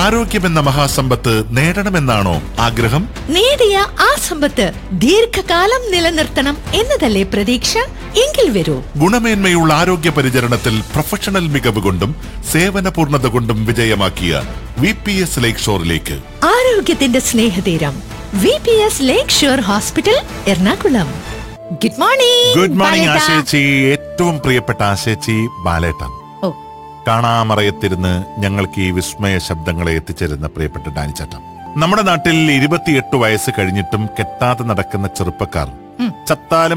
ആരോഗ്യമെന്ന മഹാസമ്പത്ത് നേടണമെന്നാണോ ആഗ്രഹം നേടിയ ആ സമ്പത്ത് ദീർഘകാലം നിലനിർത്തണം എന്നതല്ലേ പ്രതീക്ഷ എങ്കിൽ വരൂ ഗുണമേന്മയുള്ള ആരോഗ്യ പരിചരണത്തിൽ പ്രൊഫഷണൽ മികവ് കൊണ്ടും സേവന പൂർണ്ണത കൊണ്ടും വിജയമാക്കിയ വി പി എസ് ലേക്ക് ഷോറിലേക്ക് ആരോഗ്യത്തിന്റെ സ്നേഹതീരം V P S lake sure hospital Ernakulam good morning good morning ബാലേട്ടാ. ആശേച്ചി ഏറ്റവും പ്രിയപ്പെട്ട ആശേച്ചി ബാലേട്ടൻ ഓ കാണാമറയത്തിരുന്ന് ഞങ്ങൾക്ക് ഈ വിസ്മയ ശബ്ദങ്ങളെ എത്തിച്ചേരുന്ന പ്രിയപ്പെട്ട ഡാനിച്ചേട്ടൻ നമ്മുടെ നാട്ടിൽ ഇരുപത്തിയെട്ട് വയസ്സ് കഴിഞ്ഞിട്ടും കെട്ടാതെ നടക്കുന്ന ചെറുപ്പക്കാർ ചത്താലും